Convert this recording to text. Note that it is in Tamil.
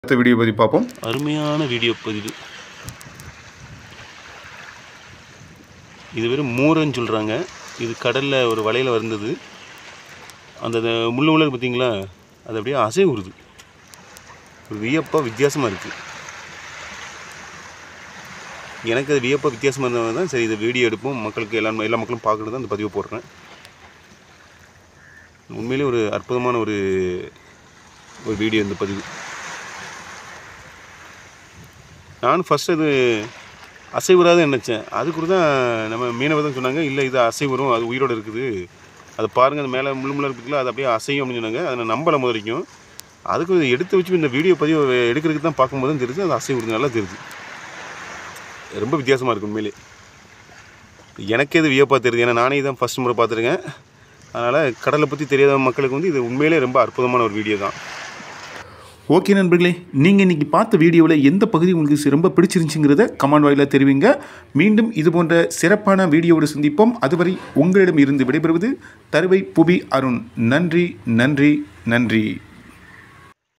அடுத்த வீடியோ பற்றி பார்ப்போம் அருமையான வீடியோ பதிவு இது வெறும் மூரன்னு சொல்கிறாங்க இது கடலில் ஒரு வலையில் வந்தது அந்த அந்த முள்ளு முள்ளு பார்த்தீங்களா அது அப்படியே அசை உருது ஒரு வியப்பாக வித்தியாசமாக இருக்குது எனக்கு அது வியப்பாக வித்தியாசமாக இருந்தவங்க தான் சரி இதை வீடியோ எடுப்போம் மக்களுக்கு எல்லா எல்லா மக்களும் பார்க்கறது தான் அந்த பதிவை போடுறேன் உண்மையிலே ஒரு அற்புதமான ஒரு ஒரு வீடியோ இந்த பதிவு நான் ஃபஸ்ட் அது அசைவுறாத நினச்சேன் அதுக்கு தான் நம்ம மீனவர் தான் சொன்னாங்க இல்லை இது அசைவரும் அது உயிரோடு இருக்குது அதை பாருங்கள் அந்த மேலே முள்ளு முள்ள இருக்குதுல அது அப்படியே அசையும் அப்படின்னு சொன்னாங்க அதை நான் நம்பலை முத வரைக்கும் அதுக்கு இதை எடுத்து வச்சு இந்த வீடியோ பதிவு எடுக்கிறதுக்கு தான் பார்க்கும்போது தான் தெரியுது அது அசைவுறது நல்லா தெரியுது ரொம்ப வித்தியாசமாக இருக்குது உண்மையிலே எனக்கே இது வியப்பாக தெரியுது ஏன்னா நானே தான் ஃபஸ்ட் முறை பார்த்துருக்கேன் அதனால் கடலை பற்றி தெரியாத மக்களுக்கு வந்து இது உண்மையிலே ரொம்ப அற்புதமான ஒரு வீடியோ தான் ஓகே நண்பர்களே நீங்கள் இன்றைக்கி பார்த்த வீடியோவில் எந்த பகுதி உங்களுக்கு ரொம்ப பிடிச்சிருந்துச்சுங்கிறத கமெண்ட் வாயிலாக தெரிவிங்க மீண்டும் இது போன்ற சிறப்பான வீடியோவோடு சந்திப்போம் அதுவரை உங்களிடம் இருந்து விடைபெறுவது தருவை புவி அருண் நன்றி நன்றி நன்றி